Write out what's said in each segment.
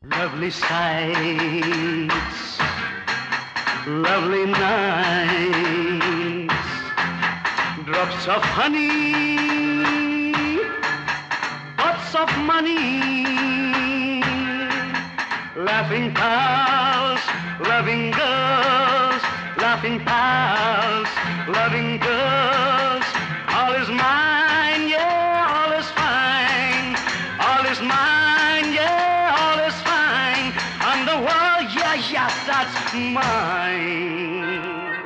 Lovely sights, lovely nights, drops of honey, pots of money, laughing pals, loving girls, laughing pals, loving girls. All is mine, yeah, all is fine. All is mine, yeah, all is fine. And the world, yeah, yeah, that's mine.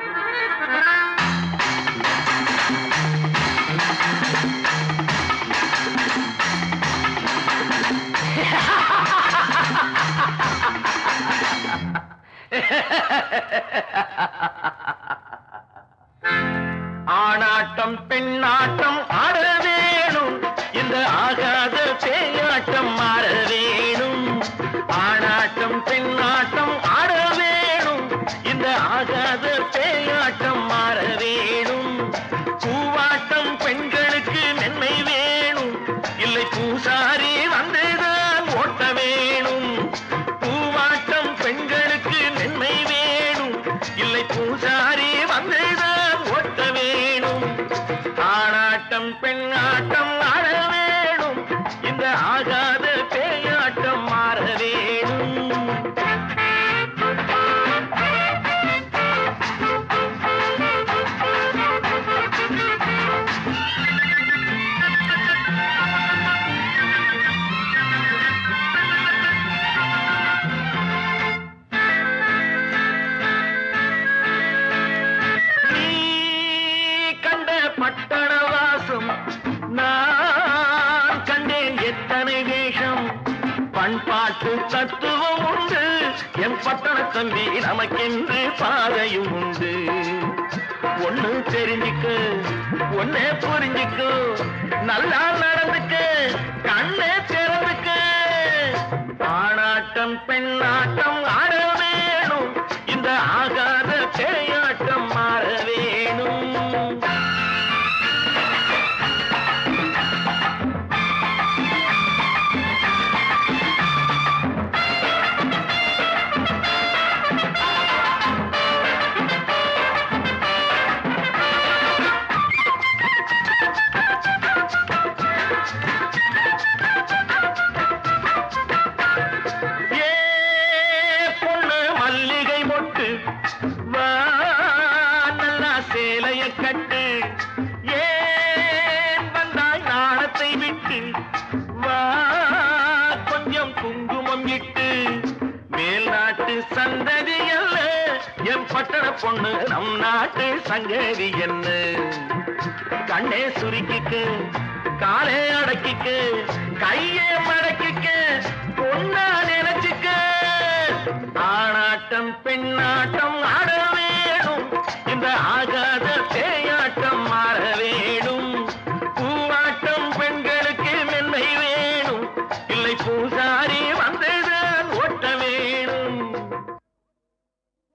ஆணாட்டம் பெண்ணாட்டம் ஆட வேணும் இந்த ஆகாத பேயாட்டம் ஆட வேணும் ஆணாட்டம் பெண்ணாட்டம் ஆட வேணும் இந்த ஆகாத பேயாட்டம் ஆட வேணும் பூவாட்டம் பெண்களுக்கு மென்மை வேணும் இல்லை பூசாரி வந்துதான் ஓட்ட வேணும் பூவாட்டம் பெண்களுக்கு மென்மை வேணும் இல்லை பூசாரி வந்துதான் ஓட்ட வேணும் ஆணாட்டம் பெண்ணாட்டம் ஆட வேணும் இந்த ஆகாத பேயாட்டம் மாற வேணும் நீ கண்ட பட்டண வாசம் நான் கண்டேன் எத்தனை வேஷம் பண்பாட்டு தத்துவம் உண்டு என் பட்டண தம்பி நமக்கென்று பாதையும் உண்டு ஒண்ணு தெரிஞ்சுக்க ஒன்னே புரிஞ்சுக்க நல்லா நடந்துக்க கண்ணே திறந்துக்க ஆணாட்டம் பெண்ணாட்டம் ஆட வேணும் இந்த ஆகாத பேயாட்டம் மாற வேணும் ஏ பொண்ணு மல்லிகை மொட்டு வா நல்லா சேலைய கட்டு ஏன் வந்தாய் நாணத்தை விட்டு வா கொஞ்சம் குங்குமம் இட்டு மேல் நாட்டு சந்ததி அல்ல என் பட்டண பொண்ணு நம் நாட்டு சங்கதி என்ன கண்ணே சுருக்கிக்கு காலே அடக்கிக்கு கையே மடக்கிக்கு பொண்ணா நினைச்சுக்க ஆணாட்டம் பெண்ணாட்டம் ஆட வேணும் இந்த ஆகா